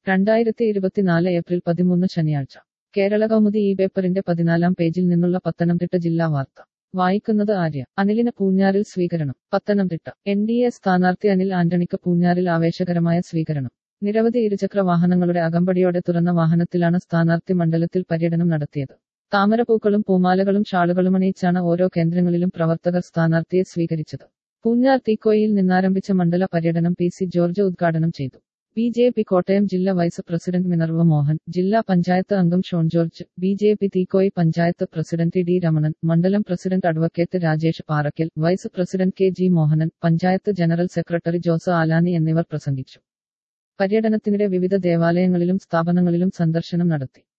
രണ്ടായിരത്തി ഇരുപത്തിനാല് ഏപ്രിൽ പതിമൂന്ന് ശനിയാഴ്ച കേരള കൗമുദി ഈ പേപ്പറിന്റെ പതിനാലാം പേജിൽ നിന്നുള്ള പത്തനംതിട്ട ജില്ലാ വാർത്ത വായിക്കുന്നത് ആര്യ അനിലിന് പൂഞ്ഞാറിൽ സ്വീകരണം പത്തനംതിട്ട എൻ ഡി എ സ്ഥാനാർത്ഥി അനിൽ ആന്റണിക്ക് പൂഞ്ഞാറിൽ ആവേശകരമായ സ്വീകരണം നിരവധി ഇരുചക്ര വാഹനങ്ങളുടെ അകമ്പടിയോടെ തുറന്ന വാഹനത്തിലാണ് സ്ഥാനാർത്ഥി മണ്ഡലത്തിൽ പര്യടനം നടത്തിയത് താമരപ്പൂക്കളും പൂമാലകളും ഷാളുകളും അണിയിച്ചാണ് ഓരോ കേന്ദ്രങ്ങളിലും പ്രവർത്തകർ സ്ഥാനാർത്ഥിയെ സ്വീകരിച്ചത് പൂഞ്ഞാർ തീക്കോയിൽ നിന്നാരംഭിച്ച മണ്ഡല പര്യടനം പി സി ജോർജ് ഉദ്ഘാടനം ചെയ്തു ബി ജെ പി കോട്ടയം ജില്ലാ വൈസ് പ്രസിഡന്റ് മിനർവ മോഹൻ ജില്ലാ പഞ്ചായത്ത് അംഗം Shone George B J P Theekoy panchayat president D Ramanan മണ്ഡലം president advocate Rajesh Parackal vice president K G Mohanan panchayat general secretary Jose Alani എന്നിവർ പ്രസംഗിച്ചു പര്യടനത്തിനിടെ വിവിധ ദേവാലയങ്ങളിലും സ്ഥാപനങ്ങളിലും സന്ദർശനം നടത്തി